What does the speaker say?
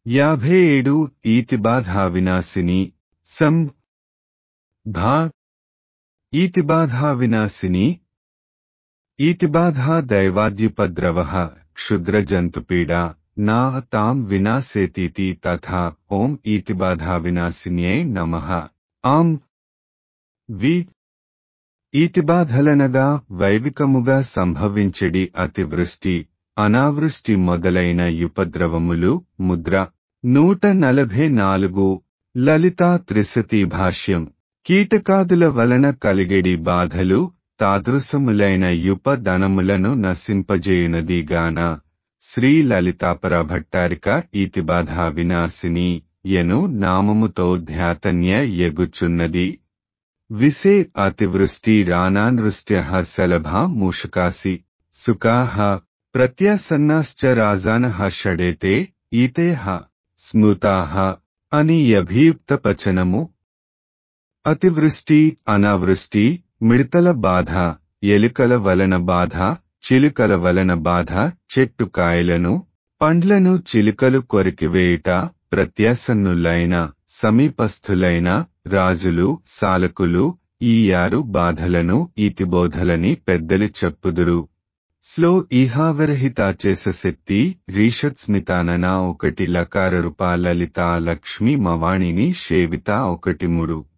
యాభై ఏడు ఈతిబాధా వినాశిని సం భా ఈతిబాధా వినాశిని ఈతిబాధా దైవాద్యుపద్రవ క్షుద్రజంతుపీడా నా తాం వినాశేతీతి తథా ఓం ఈతిబాధా వినాశిన్యై నమః ఆం వి ఈతిబాధలనగా వైవికముగా సంభవించడి అతివృష్టి అనావృష్టి మొదలైన యుపద్రవములు ముద్ర నూట నలభై నాలుగు లలితా త్రిశతి భాష్యం కీటకాదుల వలన కలిగెడి బాధలు తాదృశములైన యుపదనములను నశింపజేయునదిగాన శ్రీ లలితాపర భట్టారిక ఈతిబాధా వినాశిని ఎను నామముతో ధ్యాతన్య ఎగుచున్నది విసే అతివృష్టి రానానృష్ట్య శలభ మూషకాసి సుఖాః ప్రత్యాసన్నాశ్చ రాజానః షడేతే ఈతేః స్మృతాః అని అభియుక్త పచనము అతివృష్టి అనావృష్టి మిడతల బాధ ఎలుకల వలన బాధ చిలుకల వలన బాధ చెట్టు కాయలను పండ్లను చిలుకలు కొరికివేయుట ప్రత్యాసన్నులైన సమీపస్థులైన రాజులు సాలకులు ఈ ఆరు బాధలను ఈతిబోధలని పెద్దలు చెప్పుదురు స్లో ఈహావరహిత చేస శక్తి రీషత్ స్మితానన ఒకటి లకార రూప లలిత లక్ష్మి మవాణిని షేవిత ఒకటి మూడు